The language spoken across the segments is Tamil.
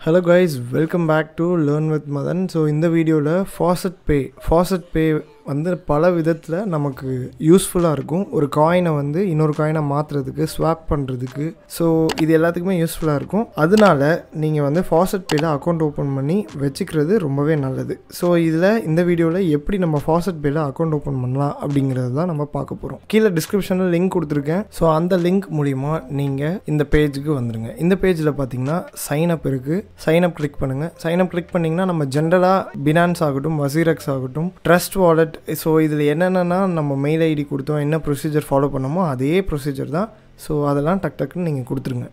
Hello guys welcome back to learn with Madan so இந்த வீடியோவில் ஃபாசட் பே ஃபாசட் பே வந்து பல விதத்தில் நமக்கு யூஸ்ஃபுல்லாக இருக்கும் ஒரு காயினை வந்து இன்னொரு காயினை மாற்றுறதுக்கு ஸ்வாப் பண்ணுறதுக்கு ஸோ இது எல்லாத்துக்குமே யூஸ்ஃபுல்லாக இருக்கும் அதனால நீங்கள் வந்து ஃபாசட் பேயில் அக்கௌண்ட் ஓப்பன் பண்ணி வச்சுக்கிறது ரொம்பவே நல்லது ஸோ இதில் இந்த வீடியோவில் எப்படி நம்ம ஃபாசட் பேயில் அக்கௌண்ட் ஓப்பன் பண்ணலாம் அப்படிங்கிறது தான் நம்ம பார்க்க போகிறோம் கீழே டிஸ்கிரிப்ஷனில் லிங்க் கொடுத்துருக்கேன் ஸோ அந்த லிங்க் மூலிமா நீங்கள் இந்த பேஜுக்கு வந்துடுங்க இந்த பேஜில் பார்த்தீங்கன்னா சைன் அப் இருக்குது சைன் அப் கிளிக் பண்ணுங்கள் சைன் அப் கிளிக் பண்ணிங்கன்னா நம்ம ஜென்ரலாக பினான்ஸ் ஆகட்டும் வசீரக்ஸ் ஆகட்டும் ட்ரஸ்ட் வாலெட் ஸோ இதில் என்னென்னா நம்ம மெயில் ஐடி கொடுத்தோம் என்ன ப்ரொசீஜர் ஃபாலோ பண்ணோமோ அதே ப்ரொசீஜர் தான் ஸோ அதெல்லாம் டக் டக்குன்னு நீங்கள் கொடுத்துருங்க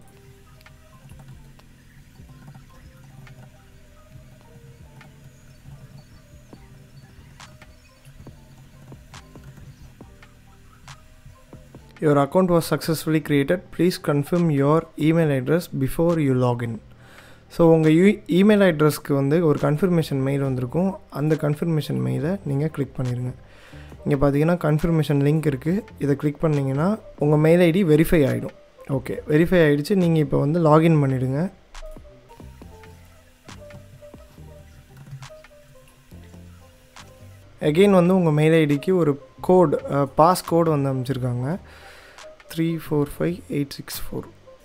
Your account was successfully created. Please confirm your email address before you log in. So உங்கள் யூ இமெயில் அட்ரஸ்க்கு வந்து ஒரு கன்ஃபர்மேஷன் மெயில் வந்திருக்கும் அந்த கன்ஃபர்மேஷன் மெயிலை நீங்கள் கிளிக் பண்ணிடுங்க இங்கே பார்த்தீங்கன்னா கன்ஃபர்மேஷன் லிங்க் இருக்குது இதை கிளிக் பண்ணிங்கன்னா உங்கள் மெயில் ஐடி வெரிஃபை ஆகிடும் ஓகே வெரிஃபை ஆகிடுச்சு நீங்கள் இப்போ வந்து லாகின் பண்ணிவிடுங்க எகெயின் வந்து உங்கள் மெயில் ஐடிக்கு ஒரு கோட் பாஸ் கோடு வந்து அமைச்சிருக்காங்க three four five eight six four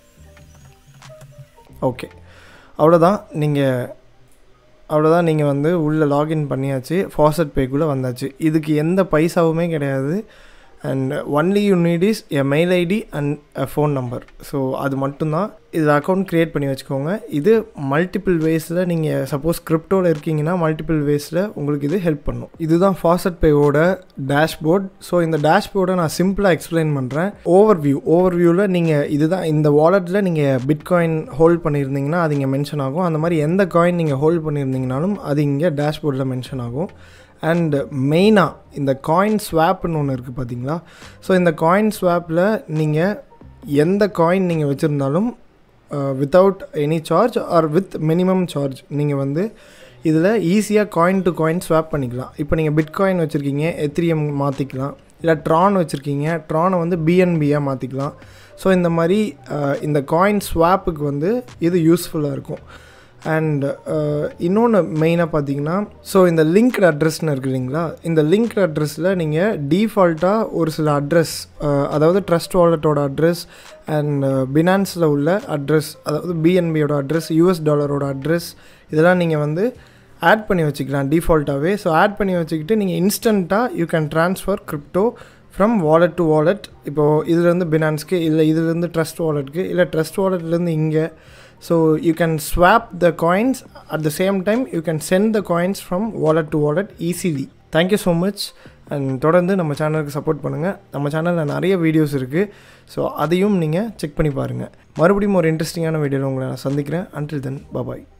okay அவ்வளோதான் நீங்கள் அவ்வளோதான் நீங்கள் வந்து உள்ளே லாகின் பண்ணியாச்சு ஃபாசட் பேக்குள்ளே வந்தாச்சு இதுக்கு எந்த பைசாவுமே கிடையாது and only you need is a mail ID and a phone number so அது மட்டும்தான் இது அக்கௌண்ட் க்ரியேட் பண்ணி வச்சுக்கோங்க இது மல்டிபிள் வேஸில் நீங்கள் சப்போஸ் கிரிப்டோவில் இருக்கீங்கன்னா மல்டிபிள் வேஸில் உங்களுக்கு இது ஹெல்ப் பண்ணும் இதுதான் ஃபாசட் பேவோட டேஷ்போர்ட் ஸோ இந்த டேஷ்போர்டை நான் சிம்பிளாக எக்ஸ்பிளைன் பண்ணுறேன் ஓவர் வியூ ஓவர் வியூவில் நீங்கள் இதுதான் இந்த வாலெட்டில் நீங்கள் பிட்காயின் ஹோல்ட் பண்ணியிருந்தீங்கன்னா அது இங்கே மென்ஷன் ஆகும் அந்த மாதிரி எந்த காயின் நீங்கள் ஹோல்ட் பண்ணியிருந்தீங்கனாலும் அது இங்கே டேஷ்போர்டில் மென்ஷன் ஆகும் அண்ட் மெயினாக இந்த காயின் ஸ்வாப்னு ஒன்று இருக்குது பார்த்தீங்களா ஸோ இந்த காயின் ஸ்வாப்பில் நீங்கள் எந்த காயின் நீங்கள் வச்சுருந்தாலும் without any charge or with minimum charge நீங்கள் வந்து இதில் ஈஸியாக காயின் டு காயின் ஸ்வாப் பண்ணிக்கலாம் இப்போ நீங்கள் பிட்காயின் வச்சுருக்கீங்க எத்ரிஎம் மாற்றிக்கலாம் இல்லை ட்ரான் வச்சுருக்கீங்க ட்ரானை வந்து பிஎன்பியாக மாற்றிக்கலாம் ஸோ இந்த மாதிரி இந்த காயின் ஸ்வாப்புக்கு வந்து இது யூஸ்ஃபுல்லாக இருக்கும் அண்ட் இன்னொன்று மெயினாக பார்த்தீங்கன்னா ஸோ இந்த லிங்க்டு அட்ரஸ்னு இருக்கு இல்லைங்களா இந்த லிங்க்டு அட்ரஸில் நீங்கள் டீஃபால்ட்டாக ஒரு சில அட்ரஸ் அதாவது ட்ரஸ்ட் வாலெட்டோட அட்ரஸ் அண்ட் பினான்ஸில் உள்ள அட்ரஸ் அதாவது பிஎன்பியோட அட்ரஸ் யூஎஸ் டாலரோட அட்ரஸ் இதெல்லாம் நீங்கள் வந்து ஆட் பண்ணி வச்சுக்கலாம் டிஃபால்ட்டாகவே ஸோ ஆட் பண்ணி வச்சுக்கிட்டு நீங்கள் இன்ஸ்டண்ட்டாக you can transfer crypto from wallet to wallet இப்போது இதுலேருந்து பினான்ஸ்க்கு இல்லை இதுலேருந்து ட்ரஸ்ட் வாலெட்க்கு இல்லை ட்ரஸ்ட் வாலெட்லேருந்து இங்கே so you can swap the coins at the same time you can send the coins from wallet to wallet easily thank you so much and தொடர்ந்து நம்ம சேனலுக்கு சப்போர்ட் பண்ணுங்கள் நம்ம சேனலில் நிறைய வீடியோஸ் இருக்குது ஸோ அதையும் நீங்கள் செக் பண்ணி பாருங்கள் மறுபடியும் ஒரு இன்ட்ரெஸ்டிங்கான வீடியோவில் உங்களை நான் சந்திக்கிறேன் அன்டில் தென் பாபாய்